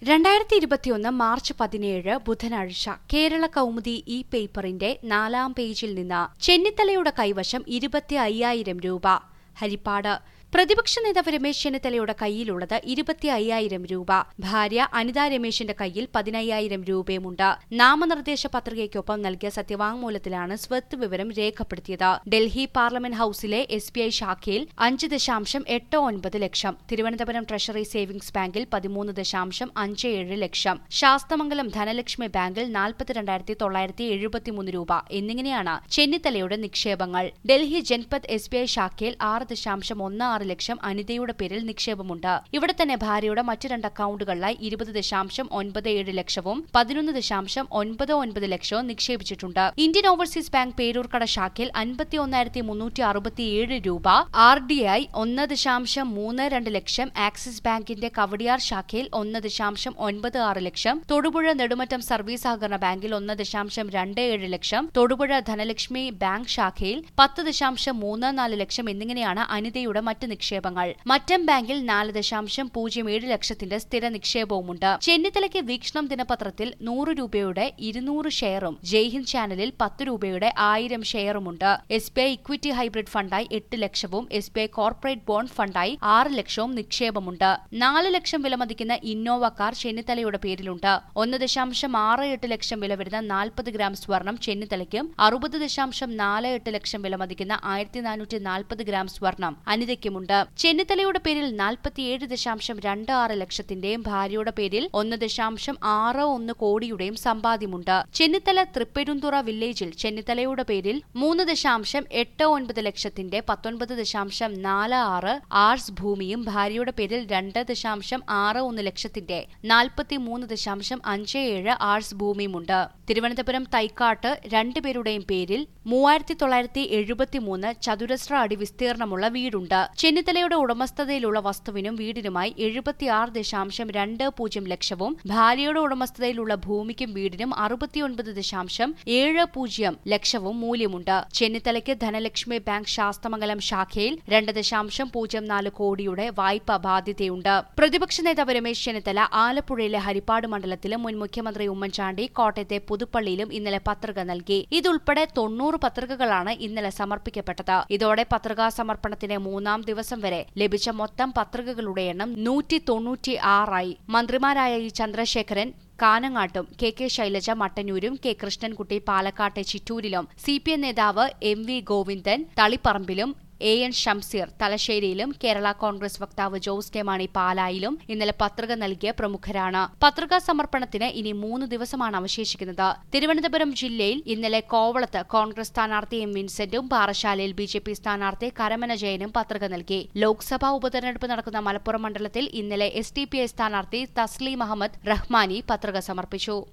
രണ്ടായിരത്തി ഇരുപത്തിയൊന്ന് മാർച്ച് പതിനേഴ് ബുധനാഴ്ച കേരള കൗമുദി ഇ പേപ്പറിന്റെ നാലാം പേജിൽ നിന്ന് ചെന്നിത്തലയുടെ കൈവശം ഇരുപത്തി അയ്യായിരം രൂപ ഹരിപ്പാട് പ്രതിപക്ഷ നേതാവ് രമേശ് ചെന്നിത്തലയുടെ കയ്യിലുള്ളത് ഇരുപത്തി അയ്യായിരം രൂപ ഭാര്യ അനിത രമേശിന്റെ കയ്യിൽ പതിനയ്യായിരം രൂപയുമുണ്ട് നാമനിർദ്ദേശ പത്രികയ്ക്കൊപ്പം നൽകിയ സത്യവാങ്മൂലത്തിലാണ് സ്വത്ത് വിവരം രേഖപ്പെടുത്തിയത് ഡൽഹി പാർലമെന്റ് ഹൌസിലെ എസ് ബി ഐ ശാഖയിൽ അഞ്ച് ദശാംശം എട്ട് ഒൻപത് ലക്ഷം തിരുവനന്തപുരം ട്രഷറി സേവിംഗ്സ് ബാങ്കിൽ പതിമൂന്ന് ദശാംശം അഞ്ച് ഏഴ് ലക്ഷം ശാസ്തമംഗലം ധനലക്ഷ്മി ബാങ്കിൽ നാൽപ്പത്തിരണ്ടായിരത്തി തൊള്ളായിരത്തി എഴുപത്തിമൂന്ന് രൂപ എന്നിങ്ങനെയാണ് ചെന്നിത്തലയുടെ നിക്ഷേപങ്ങൾ Delhi Janpath S B I ശാഖയിൽ ആറ് ദശാംശം ഒന്ന് ആറ് ലക്ഷം അനിതയുടെ പേരിൽ നിക്ഷേപമുണ്ട് ഇവിടെ തന്നെ ഭാര്യയുടെ മറ്റു രണ്ട് അക്കൌണ്ടുകളിലായി ഇരുപത് ദശാംശം ഒൻപത് ഏഴ് ലക്ഷവും പതിനൊന്ന് ദശാംശം ഒൻപത് ഒൻപത് ലക്ഷവും നിക്ഷേപിച്ചിട്ടുണ്ട് ഇന്ത്യൻ ഓവർസീസ് ബാങ്ക് പേരൂർക്കട ശാഖയിൽ അൻപത്തി ഒന്നായിരത്തി മുന്നൂറ്റി അറുപത്തിയേഴ് രൂപ ആർ ഡി ഐ ഒന്ന് ദശാംശം മൂന്ന് രണ്ട് ലക്ഷം ആക്സിസ് ബാങ്കിന്റെ കവടിയാർ ശാഖയിൽ ഒന്ന് ദശാംശം ഒൻപത് ആറ് ലക്ഷം തൊടുപുഴ നെടുമറ്റം സർവീസ് സഹകരണ ബാങ്കിൽ ഒന്ന് ദശാംശം രണ്ട് ഏഴ് ലക്ഷം തൊടുപുഴ ധനലക്ഷ്മി ബാങ്ക് ശാഖയിൽ പത്ത് ദശാംശം മൂന്ന് നാല് ലക്ഷം എന്നിങ്ങനെയാണ് അനിതയുടെ മറ്റ് നിക്ഷേപങ്ങൾ മറ്റം ബാങ്കിൽ നാല് ദശാംശം പൂജ്യം ഏഴ് ലക്ഷത്തിന്റെ സ്ഥിര നിക്ഷേപവുമുണ്ട് ചെന്നിത്തലയ്ക്ക് വീക്ഷണം ദിനപത്രത്തിൽ നൂറ് രൂപയുടെ ഇരുന്നൂറ് ഷെയറും ജയ്ഹിന്ദ് ചാനലിൽ പത്ത് രൂപയുടെ ആയിരം ഷെയറുമുണ്ട് S B I equity hybrid ഫണ്ടായി എട്ട് ലക്ഷവും S B I corporate bond ഫണ്ടായി ആറ് ലക്ഷവും നിക്ഷേപമുണ്ട് നാല് ലക്ഷം വിലമതിക്കുന്ന ഇന്നോവ കാർ ചെന്നിത്തലയുടെ പേരിലുണ്ട് ഒന്ന് ദശാംശം ആറ് എട്ട് ലക്ഷം വില വരുന്ന നാൽപ്പത് ഗ്രാം സ്വർണം ചെന്നിത്തലയ്ക്കും അറുപത് ദശാംശം നാല് എട്ട് ലക്ഷം വിലമതിക്കുന്ന ആയിരത്തി നാനൂറ്റി നാൽപ്പത് ഗ്രാം സ്വർണം അനിതയ്ക്കുമുണ്ട് ചെന്നിത്തലയുടെ പേരിൽ നാൽപ്പത്തിയേഴ് ദശാംശം രണ്ട് ആറ് ലക്ഷത്തിന്റെയും ഭാര്യയുടെ പേരിൽ ഒന്ന് ദശാംശം ആറ് ഒന്ന് കോടിയുടെയും സമ്പാദ്യമുണ്ട് ചെന്നിത്തല തൃപ്പെരുന്തുറ വില്ലേജിൽ ചെന്നിത്തലയുടെ പേരിൽ മൂന്ന് ദശാംശം എട്ട് ഒൻപത് ലക്ഷത്തിന്റെ പത്തൊൻപത് ദശാംശം നാല് ആറ് ആർസ് ഭൂമിയും ഭാര്യയുടെ പേരിൽ രണ്ട് ദശാംശം ആറ് ഒന്ന് ലക്ഷത്തിന്റെ നാൽപ്പത്തി മൂന്ന് ദശാംശം അഞ്ച് ഏഴ് ആർസ് ഭൂമിയുമുണ്ട് തിരുവനന്തപുരം തൈക്കാട്ട് രണ്ടുപേരുടെയും പേരിൽ മൂവായിരത്തി തൊള്ളായിരത്തി എഴുപത്തിമൂന്ന് ചതുരശ്ര അടി വിസ്തീർണമുള്ള വീടുണ്ട് ചെന്നിത്തലയുടെ ഉടമസ്ഥതയിലുള്ള വസ്തുവിനും വീടിനുമായി എഴുപത്തിയാറ് ദശാംശം രണ്ട് പൂജ്യം ലക്ഷവും ഭാര്യയുടെ ഉടമസ്ഥതയിലുള്ള ഭൂമിക്കും വീടിനും അറുപത്തിയൊൻപത് ദശാംശം ഏഴ് പൂജ്യം ലക്ഷവും മൂല്യമുണ്ട് ചെന്നിത്തലയ്ക്ക് ധനലക്ഷ്മി ബാങ്ക് ശാസ്തമംഗലം ശാഖയിൽ രണ്ട് ദശാംശം പൂജ്യം നാല് കോടിയുടെ വായ്പ ബാധ്യതയുണ്ട് പ്രതിപക്ഷ നേതാവ് രമേശ് ചെന്നിത്തല ആലപ്പുഴയിലെ ഹരിപ്പാട് മണ്ഡലത്തിലും മുൻ മുഖ്യമന്ത്രി ഉമ്മൻചാണ്ടി കോട്ടയത്തെ പുതുപ്പള്ളിയിലും ഇന്നലെ പത്രിക നൽകി ഇതുൾപ്പെടെ തൊണ്ണൂറ് പത്രികകളാണ് ഇന്നലെ സമർപ്പിക്കപ്പെട്ടത് ഇതോടെ പത്രികാ സമർപ്പണത്തിന്റെ മൂന്നാം ദിവസം വരെ ലഭിച്ച മൊത്തം പത്രികകളുടെ എണ്ണം നൂറ്റി തൊണ്ണൂറ്റി ആറായി മന്ത്രിമാരായ ഇ ചന്ദ്രശേഖരൻ കാനങ്ങാട്ടും കെ കെ ശൈലജ മട്ടന്നൂരും കെ കൃഷ്ണൻകുട്ടി പാലക്കാട്ടെ ചിറ്റൂരിലും സി പി എം നേതാവ് എം വി ഗോവിന്ദൻ തളിപ്പറമ്പിലും എ എൻ ഷംസീർ തലശ്ശേരിയിലും കേരള കോൺഗ്രസ് വക്താവ് ജോസ് കെ മാണി പാലായിലും ഇന്നലെ പത്രിക നൽകിയ പ്രമുഖരാണ് പത്രികാ സമർപ്പണത്തിന് ഇനി മൂന്ന് ദിവസമാണ് അവശേഷിക്കുന്നത് തിരുവനന്തപുരം ജില്ലയിൽ ഇന്നലെ കോവളത്ത് കോൺഗ്രസ് സ്ഥാനാർത്ഥി എം വിൻസെന്റും പാറശാലയിൽ ബി ജെ പി സ്ഥാനാർത്ഥി കരമന ജയനും പത്രിക നൽകി ലോക്സഭാ ഉപതെരഞ്ഞെടുപ്പ് നടക്കുന്ന മലപ്പുറം മണ്ഡലത്തിൽ ഇന്നലെ എസ് ഡി പി ഐ സ്ഥാനാർത്ഥി തസ്ലീം അഹമ്മദ് റഹ്മാനി പത്രിക സമർപ്പിച്ചു